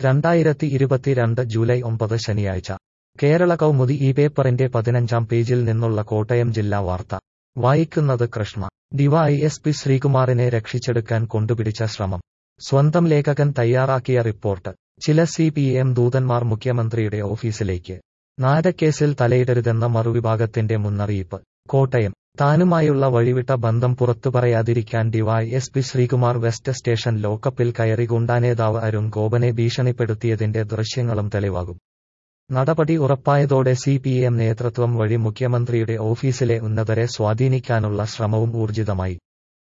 രണ്ടായിരത്തി ഇരുപത്തിരണ്ട് ജൂലൈ ഒമ്പത് ശനിയാഴ്ച കേരള കൗമുദി ഈ പേപ്പറിന്റെ പതിനഞ്ചാം പേജിൽ നിന്നുള്ള കോട്ടയം ജില്ലാ വാർത്ത വായിക്കുന്നത് കൃഷ്ണ ഡിവൈഎസ്പി ശ്രീകുമാറിനെ രക്ഷിച്ചെടുക്കാൻ കൊണ്ടുപിടിച്ച ശ്രമം സ്വന്തം ലേഖകൻ തയ്യാറാക്കിയ റിപ്പോർട്ട് ചില സി പി എം ദൂതന്മാർ മുഖ്യമന്ത്രിയുടെ ഓഫീസിലേക്ക് നാരക്കേസിൽ തലയിടരുതെന്ന മറുവിഭാഗത്തിന്റെ മുന്നറിയിപ്പ് കോട്ടയം താനുമായുള്ള വഴിവിട്ട ബന്ധം പുറത്തു പറയാതിരിക്കാൻ ഡിവൈഎസ്പി ശ്രീകുമാർ വെസ്റ്റ് സ്റ്റേഷൻ ലോക്കപ്പിൽ കയറി ഗുണ്ടാനേതാവ് അരുൺ ഗോപനെ ഭീഷണിപ്പെടുത്തിയതിന്റെ ദൃശ്യങ്ങളും തെളിവാകും നടപടി ഉറപ്പായതോടെ സി പി എം നേതൃത്വം വഴി മുഖ്യമന്ത്രിയുടെ ഓഫീസിലെ ഉന്നതരെ സ്വാധീനിക്കാനുള്ള ശ്രമവും ഊർജിതമായി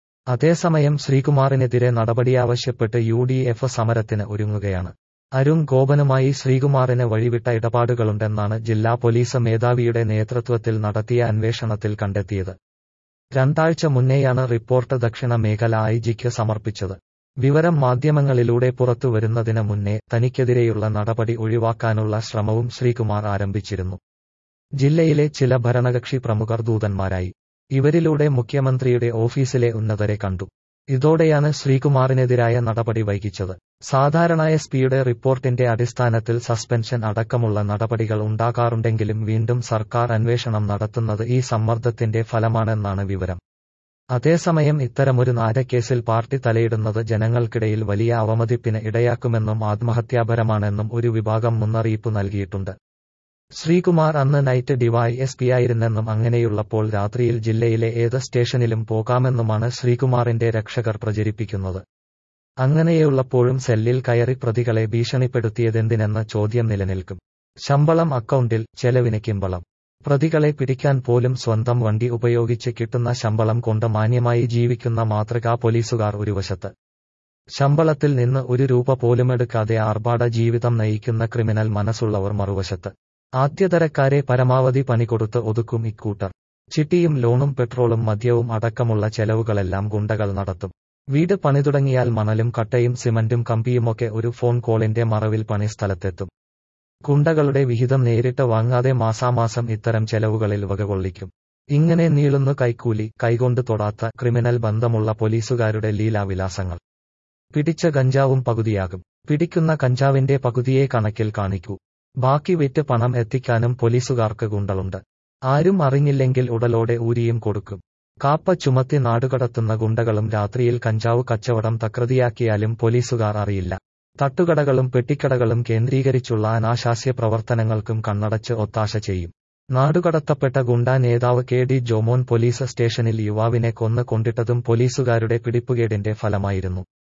അതേസമയം ശ്രീകുമാറിനെതിരെ നടപടിയാവശ്യപ്പെട്ട് യു ഡി എഫ് സമരത്തിന് ഒരുങ്ങുകയാണ് അരുൺ ഗോപനുമായി ശ്രീകുമാറിന് വഴിവിട്ട ഇടപാടുകളുണ്ടെന്നാണ് ജില്ലാ പോലീസ് മേധാവിയുടെ നേതൃത്വത്തിൽ നടത്തിയ അന്വേഷണത്തിൽ കണ്ടെത്തിയത് രണ്ടാഴ്ച മുന്നേയാണ് റിപ്പോർട്ട് ദക്ഷിണ മേഖല ഐ ജിക്ക് സമർപ്പിച്ചത് വിവരം മാധ്യമങ്ങളിലൂടെ പുറത്തുവരുന്നതിന് മുന്നേ തനിക്കെതിരെയുള്ള നടപടി ഒഴിവാക്കാനുള്ള ശ്രമവും ശ്രീകുമാർ ആരംഭിച്ചിരുന്നു ജില്ലയിലെ ചില ഭരണകക്ഷി പ്രമുഖർ ദൂതന്മാരായി ഇവരിലൂടെ മുഖ്യമന്ത്രിയുടെ ഓഫീസിലെ ഉന്നതരെ കണ്ടു ഇതോടെയാണ് ശ്രീകുമാറിനെതിരായ നടപടി വൈകിച്ചത് സാധാരണ എസ് പിയുടെ റിപ്പോർട്ടിന്റെ അടിസ്ഥാനത്തിൽ സസ്പെൻഷൻ അടക്കമുള്ള നടപടികൾ ഉണ്ടാകാറുണ്ടെങ്കിലും വീണ്ടും സർക്കാർ അന്വേഷണം നടത്തുന്നത് ഈ സമ്മർദ്ദത്തിന്റെ ഫലമാണെന്നാണ് വിവരം അതേസമയം ഇത്തരമൊരു നാരക്കേസിൽ പാർട്ടി തലയിടുന്നത് ജനങ്ങൾക്കിടയിൽ വലിയ അവമതിപ്പിന് ഇടയാക്കുമെന്നും ആത്മഹത്യാപരമാണെന്നും ഒരു വിഭാഗം മുന്നറിയിപ്പ് നൽകിയിട്ടുണ്ട് ശ്രീകുമാർ അന്ന് നൈറ്റ് ഡിവൈ എസ് പി ആയിരുന്നെന്നും അങ്ങനെയുള്ളപ്പോൾ രാത്രിയിൽ ജില്ലയിലെ ഏത് സ്റ്റേഷനിലും പോകാമെന്നുമാണ് ശ്രീകുമാറിന്റെ രക്ഷകർ പ്രചരിപ്പിക്കുന്നത് അങ്ങനെയുള്ളപ്പോഴും സെല്ലിൽ കയറി പ്രതികളെ ഭീഷണിപ്പെടുത്തിയതെന്തിനെന്ന ചോദ്യം നിലനിൽക്കും ശമ്പളം അക്കൗണ്ടിൽ ചെലവിന് കിമ്പളം പ്രതികളെ പിടിക്കാൻ പോലും സ്വന്തം വണ്ടി ഉപയോഗിച്ച് കിട്ടുന്ന ശമ്പളം കൊണ്ട് മാന്യമായി ജീവിക്കുന്ന മാതൃകാ പോലീസുകാർ ഒരു വശത്ത് ശമ്പളത്തിൽ നിന്ന് ഒരു രൂപ പോലുമെടുക്കാതെ ആർഭാട ജീവിതം നയിക്കുന്ന ക്രിമിനൽ മനസ്സുള്ളവർ മറുവശത്ത് ആദ്യതരക്കാരെ പരമാവധി പണികൊടുത്ത് ഒതുക്കും ഇക്കൂട്ടർ ചിട്ടിയും ലോണും പെട്രോളും മദ്യവും അടക്കമുള്ള ചെലവുകളെല്ലാം ഗുണ്ടകൾ നടത്തും വീട് പണിതുടങ്ങിയാൽ മണലും കട്ടയും സിമന്റും കമ്പിയുമൊക്കെ ഒരു ഫോൺ കോളിന്റെ മറവിൽ പണിസ്ഥലത്തെത്തും ഗുണ്ടകളുടെ വിഹിതം നേരിട്ട് വാങ്ങാതെ മാസാമാസം ഇത്തരം ചെലവുകളിൽ വകകൊള്ളിക്കും ഇങ്ങനെ നീളുന്നു കൈക്കൂലി കൈകൊണ്ട് തൊടാത്ത ക്രിമിനൽ ബന്ധമുള്ള പോലീസുകാരുടെ ലീലാവിലാസങ്ങൾ പിടിച്ച കഞ്ചാവും പകുതിയാകും പിടിക്കുന്ന കഞ്ചാവിന്റെ പകുതിയെ കണക്കിൽ കാണിക്കൂ ബാക്കി വിറ്റ് പണം എത്തിക്കാനും പോലീസുകാർക്ക് ഗുണ്ടളുണ്ട് ആരും അറിഞ്ഞില്ലെങ്കിൽ ഉടലോടെ ഊരിയും കൊടുക്കും കാപ്പ ചുമത്തി നാടുകടത്തുന്ന ഗുണ്ടകളും രാത്രിയിൽ കഞ്ചാവ് കച്ചവടം തകൃതിയാക്കിയാലും പോലീസുകാർ അറിയില്ല തട്ടുകടകളും പെട്ടിക്കടകളും കേന്ദ്രീകരിച്ചുള്ള അനാശാസ്യ പ്രവർത്തനങ്ങൾക്കും കണ്ണടച്ച് ഒത്താശ ചെയ്യും നാടുകടത്തപ്പെട്ട ഗുണ്ട നേതാവ് കെ ഡി ജോമോൻ പോലീസ് സ്റ്റേഷനിൽ യുവാവിനെ കൊന്ന് കൊണ്ടിട്ടതും പോലീസുകാരുടെ പിടിപ്പുകേടിന്റെ ഫലമായിരുന്നു